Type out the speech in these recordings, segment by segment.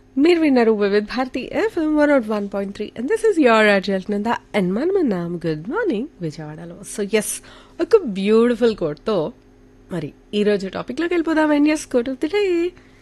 మీరు విన్నారు Vividh Bharati FM one nought one point three and this is your RJ Nanda and మనం ఉన్నాం గుడ్ మార్నింగ్ విజయవాడలో సో ఎస్ ఒక బ్యూటిఫుల్ కోట్తో మరి ఈరోజు టాపిక్లోకి వెళ్ళిపోదాం and yes quote of the day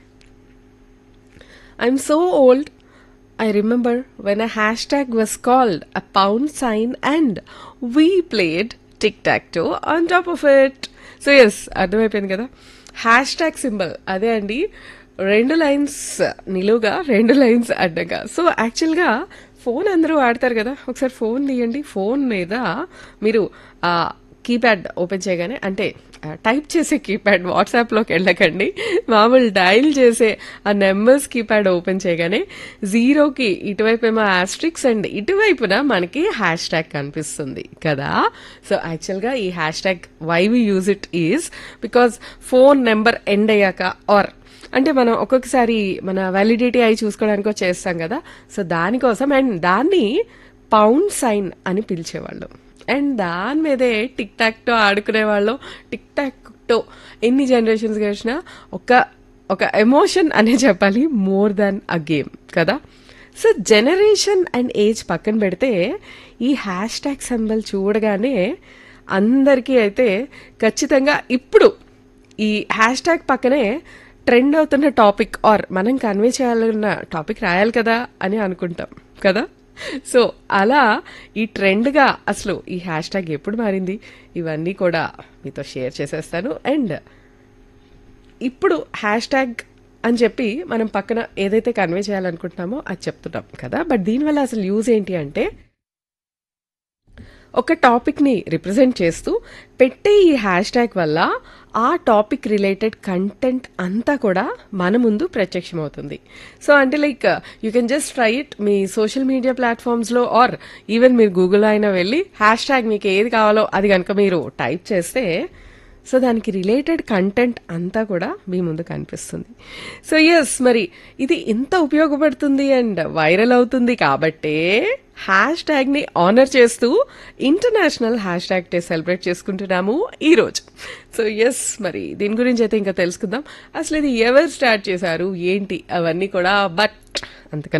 I'm so old I remember when a hashtag was called a pound sign and we played tic tac toe on top of it. So yes అర్థమైపోయింది కదా hash tag symbol అదే అండి రెండు lines నిలువుగా రెండు lines అడ్డగా so యాక్చువల్గా phone అందరూ వాడతారు కదా ఒకసారి ఫోన్ తీయండి ఫోన్ మీద మీరు కీప్యాడ్ ఓపెన్ చేయగానే అంటే టైప్ చేసే కీప్యాడ్ వాట్సాప్లోకి వెళ్ళకండి మామూలు డయల్ చేసే ఆ నెంబర్స్ కీప్యాడ్ ఓపెన్ చేయగానే జీరోకి ఇటువైపు ఏమో ఆస్ట్రిక్స్ అండ్ ఇటువైపున మనకి హ్యాష్ ట్యాగ్ కనిపిస్తుంది కదా సో యాక్చువల్గా ఈ hash tag why we use it is because phone number end అయ్యాక ఆర్ అంటే మనం ఒక్కొక్కసారి మన వ్యాలిడిటీ అయి చూసుకోవడానికి చేస్తాం కదా సో దానికోసం అండ్ దాన్ని పౌండ్ సైన్ అని పిలిచేవాళ్ళు అండ్ దాని మీదే టిక్ టాక్తో ఆడుకునేవాళ్ళం టిక్ టాక్తో ఎన్ని జనరేషన్స్ గడిచినా ఒక ఒక ఎమోషన్ అనే చెప్పాలి మోర్ దాన్ అ గేమ్ కదా సో జనరేషన్ అండ్ ఏజ్ పక్కన పెడితే ఈ హ్యాష్ ట్యాగ్ సింబల్ చూడగానే అందరికీ అయితే ఖచ్చితంగా ఇప్పుడు ఈ హ్యాష్ ట్యాగ్ పక్కనే ట్రెండ్ అవుతున్న టాపిక్ ఆర్ మనం కన్వే చేయాలన్న టాపిక్ రాయాలి కదా అని అనుకుంటాం కదా సో అలా ఈ ట్రెండ్గా అసలు ఈ హ్యాష్ ట్యాగ్ ఎప్పుడు మారింది ఇవన్నీ కూడా మీతో షేర్ చేసేస్తాను అండ్ ఇప్పుడు హ్యాష్ ట్యాగ్ అని చెప్పి మనం పక్కన ఏదైతే కన్వే చేయాలనుకుంటున్నామో అది చెప్తున్నాం కదా బట్ దీనివల్ల అసలు యూజ్ ఏంటి అంటే ఒక టాపిక్ని రిప్రజెంట్ చేస్తూ పెట్టే ఈ హ్యాష్ ట్యాగ్ వల్ల ఆ టాపిక్ రిలేటెడ్ కంటెంట్ అంతా కూడా మన ముందు ప్రత్యక్షమవుతుంది సో అంటే like you can just try it మీ సోషల్ మీడియా ప్లాట్ఫామ్స్లో ఆర్ ఈవెన్ మీరు గూగుల్లో అయినా వెళ్ళి హ్యాష్ ట్యాగ్ మీకు ఏది కావాలో అది కనుక మీరు టైప్ చేస్తే సో దానికి రిలేటెడ్ కంటెంట్ అంతా కూడా మీ ముందు కనిపిస్తుంది సో ఎస్ మరి ఇది ఎంత ఉపయోగపడుతుంది అండ్ వైరల్ అవుతుంది కాబట్టే హ్యాష్ ట్యాగ్ని ఆనర్ చేస్తూ international hash tag day celebrate చేసుకుంటున్నాము ఈరోజు సో ఎస్ మరి దీని గురించి అయితే ఇంకా తెలుసుకుందాం అసలు ఇది ఎవరు స్టార్ట్ చేశారు ఏంటి అవన్నీ కూడా బట్ అంతకన్నా